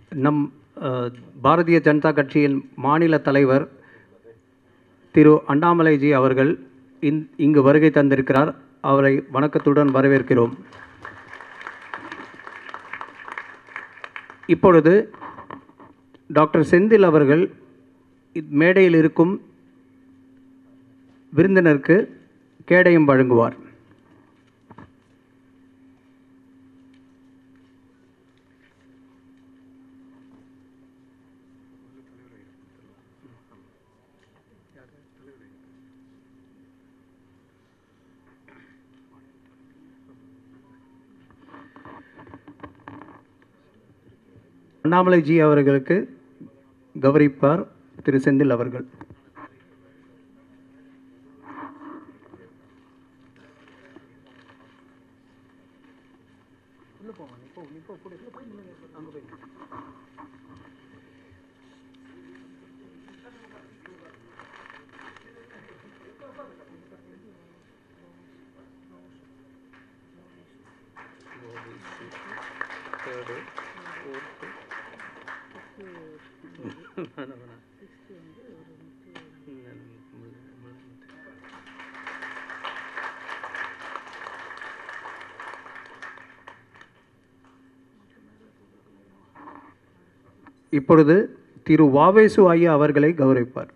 நம் அஹ், பாரதிய ஜனதா கட்சியின் மாநில தலைவர் திரு அண்ணாமலைஜி அவர்கள் இந் இங்கு வருகை தந்திருக்கிறார் அவரை வணக்கத்துடன் வரவேற்கிறோம் இப்பொழுது டாக்டர் செந்தில் அவர்கள் இத் மேடையில் இருக்கும் விருந்தினருக்கு கேடயம் வழங்குவார் அண்ணாமலைஜி அவர்களுக்கு கௌரவிப்பார் திரு செந்தில் அவர்கள் இப்பொழுது திரு வாவேசு ஐயா அவர்களை கௌரவிப்பார்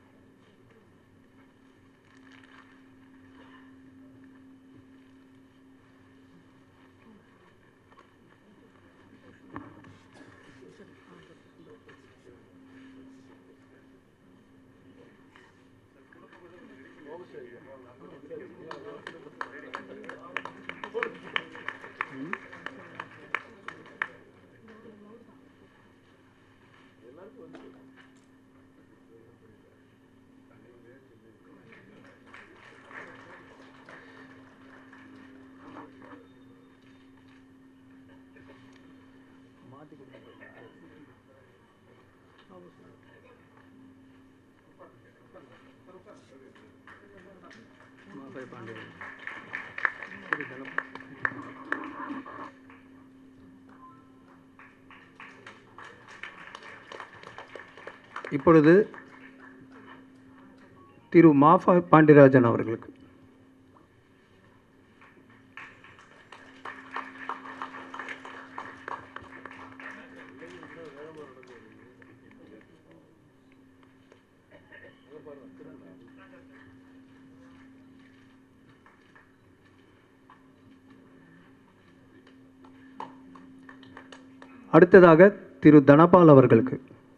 இப்பொழுது திரு மாஃபா பாண்டியராஜன் அவர்களுக்கு அடுத்ததாக திரு தனபால் அவர்களுக்கு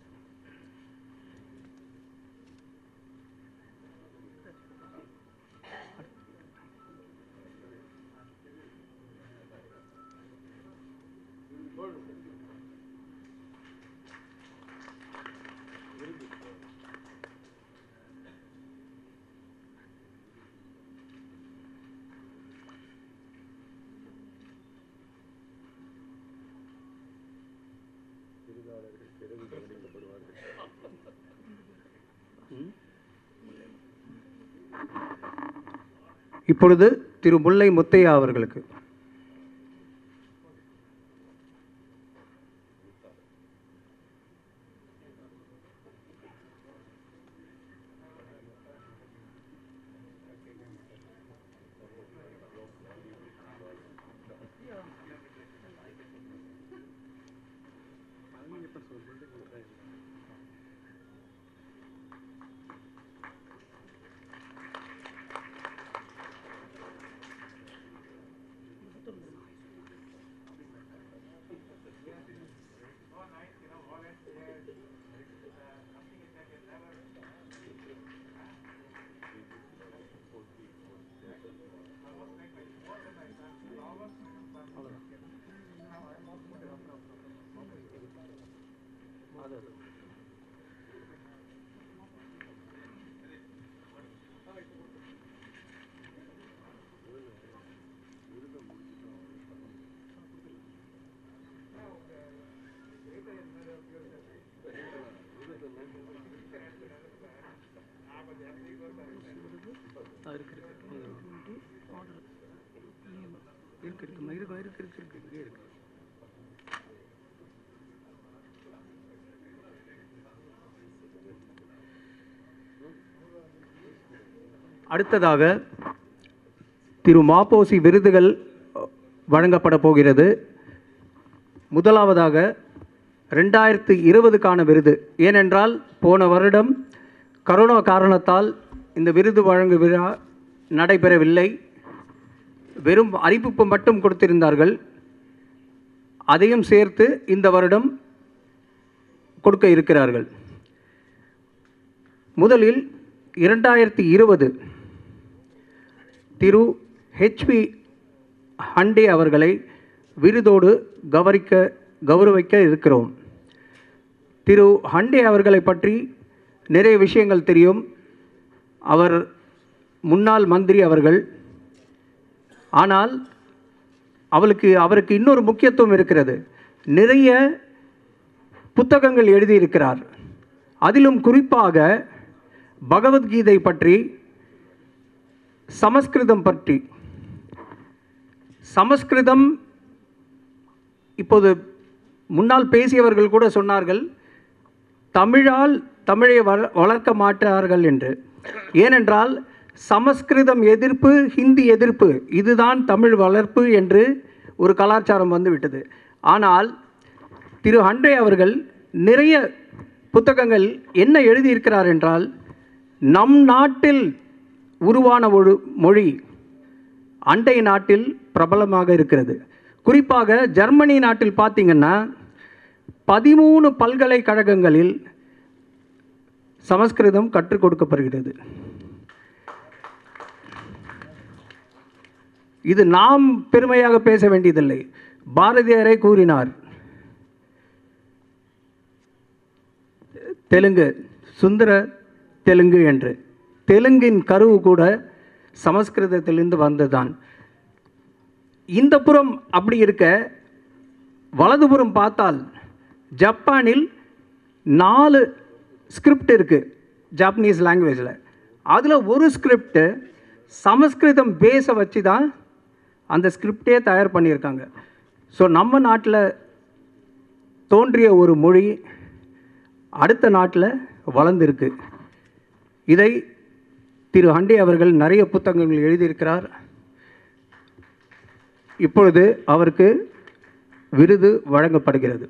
இப்பொழுது திரு முல்லை முத்தையா அவர்களுக்கு இருக்கு இருக்கு இருக்கு இருக்கு இருக்கு இருக்கு இருக்கு அடுத்ததாக திரு மாப்போசி விருதுகள் வழங்கப்பட போகிறது முதலாவதாக ரெண்டாயிரத்து இருபதுக்கான விருது ஏனென்றால் போன வருடம் கரோனா காரணத்தால் இந்த விருது வழங்கு விழா நடைபெறவில்லை வெறும் அறிவிப்பு மட்டும் கொடுத்திருந்தார்கள் அதையும் சேர்த்து இந்த வருடம் கொடுக்க இருக்கிறார்கள் முதலில் இரண்டாயிரத்தி இருபது திரு ஹெச்பி ஹண்டே அவர்களை விருதோடு கவரிக்க கௌரவிக்க இருக்கிறோம் திரு ஹண்டே அவர்களை பற்றி நிறைய விஷயங்கள் தெரியும் அவர் முன்னாள் மந்திரி அவர்கள் ஆனால் அவளுக்கு அவருக்கு இன்னொரு முக்கியத்துவம் இருக்கிறது நிறைய புத்தகங்கள் எழுதியிருக்கிறார் அதிலும் குறிப்பாக பகவத்கீதை பற்றி சமஸ்கிருதம் பற்றி சமஸ்கிருதம் இப்போது முன்னால் பேசியவர்கள் கூட சொன்னார்கள் தமிழால் தமிழை வள வளர்க்க மாட்டார்கள் என்று ஏனென்றால் சமஸ்கிருதம் எதிர்ப்பு ஹிந்தி எதிர்ப்பு இதுதான் தமிழ் வளர்ப்பு என்று ஒரு கலாச்சாரம் வந்துவிட்டது ஆனால் திரு ஹண்டே அவர்கள் நிறைய புத்தகங்கள் என்ன எழுதியிருக்கிறார் என்றால் நம் நாட்டில் உருவான ஒரு மொழி அண்டை நாட்டில் பிரபலமாக இருக்கிறது குறிப்பாக ஜெர்மனி நாட்டில் பார்த்தீங்கன்னா பதிமூணு பல்கலைக்கழகங்களில் சமஸ்கிருதம் கற்றுக் கொடுக்கப்படுகிறது இது நாம் பெருமையாக பேச வேண்டியதில்லை பாரதியாரே கூறினார் தெலுங்கு சுந்தர தெலுங்கு என்று தெலுங்கின் கருவு கூட சமஸ்கிருதத்திலிருந்து வந்ததுதான் இந்த புறம் அப்படி இருக்க வலதுபுறம் பார்த்தால் ஜப்பானில் நாலு ஸ்கிரிப்ட் இருக்குது ஜாப்பனீஸ் லாங்குவேஜில் அதில் ஒரு ஸ்கிரிப்ட் சமஸ்கிருதம் பேஸை வச்சு தான் அந்த ஸ்கிரிப்டே தயார் பண்ணியிருக்காங்க ஸோ நம்ம நாட்டில் தோன்றிய ஒரு மொழி அடுத்த நாட்டில் வளர்ந்துருக்கு இதை திரு ஹண்டே அவர்கள் நிறைய புத்தகங்கள் எழுதியிருக்கிறார் இப்பொழுது அவருக்கு விருது வழங்கப்படுகிறது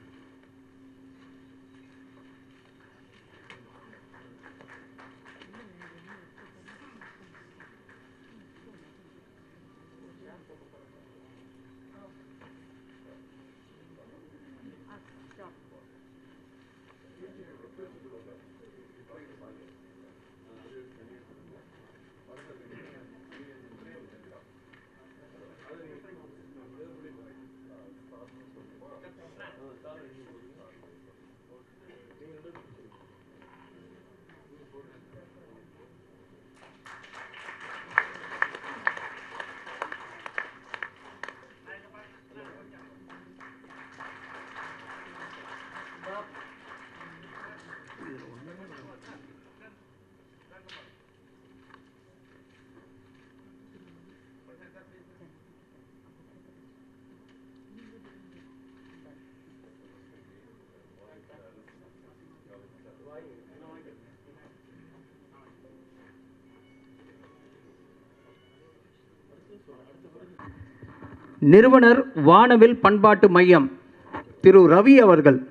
நிறுவனர் வானவில் பண்பாட்டு மையம் திரு ரவி அவர்கள்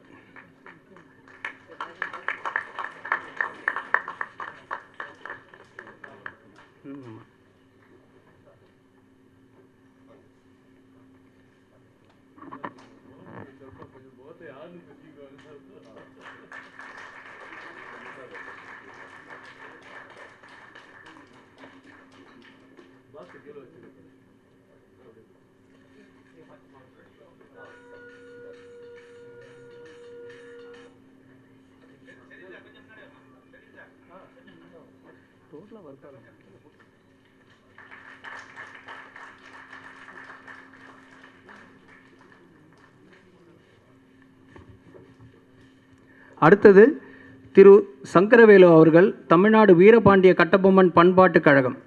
அடுத்தது திரு சங்கரவேலு அவர்கள் தமிழ்நாடு வீரபாண்டிய கட்டபொம்மன் பண்பாட்டுக் கழகம்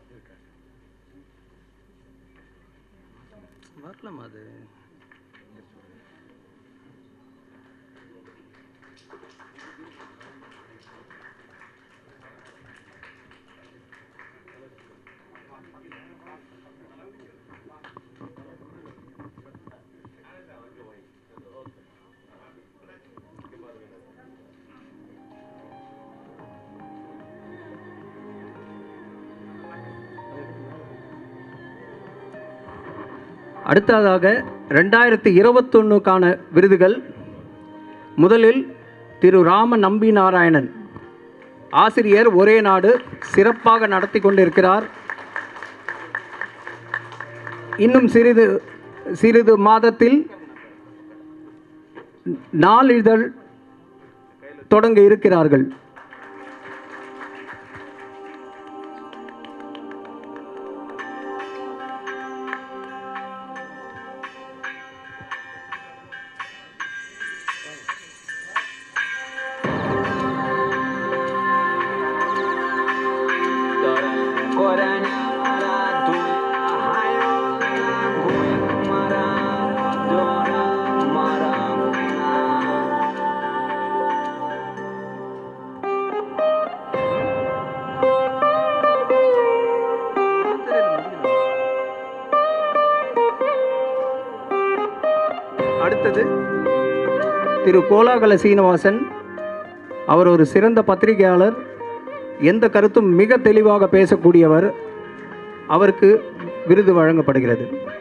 வரலாமா அது அடுத்ததாக ரெண்டாயிரத்தி இருபத்தொன்னுக்கான விருதுகள் முதலில் திரு ராம நம்பி நாராயணன் ஆசிரியர் ஒரே நாடு சிறப்பாக நடத்தி கொண்டிருக்கிறார் இன்னும் சிறிது சிறிது மாதத்தில் நாளிதழ் தொடங்க இருக்கிறார்கள் அடுத்தது திரு கோலாகல சீனிவாசன் அவர் ஒரு சிறந்த பத்திரிகையாளர் எந்த கருத்தும் மிக தெளிவாக பேசக்கூடியவர் அவருக்கு விருது வழங்கப்படுகிறது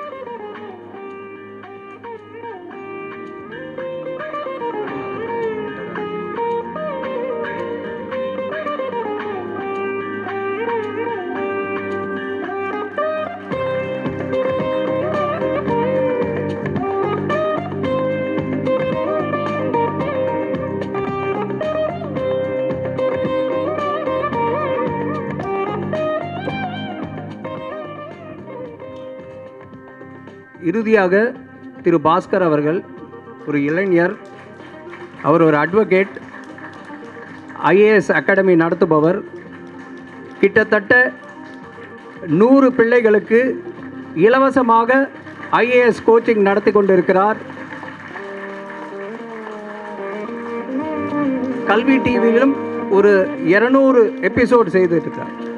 இறுதியாக திரு பாஸ்கர் அவர்கள் ஒரு இளைஞர் அவர் ஒரு அட்வொகேட் ஐஏஎஸ் அகாடமி நடத்துபவர் கிட்டத்தட்ட நூறு பிள்ளைகளுக்கு இலவசமாக ஐஏஎஸ் கோச்சிங் நடத்தி கொண்டிருக்கிறார் கல்வி டிவியிலும் ஒரு இருநூறு எபிசோட் செய்துட்டு இருக்கார்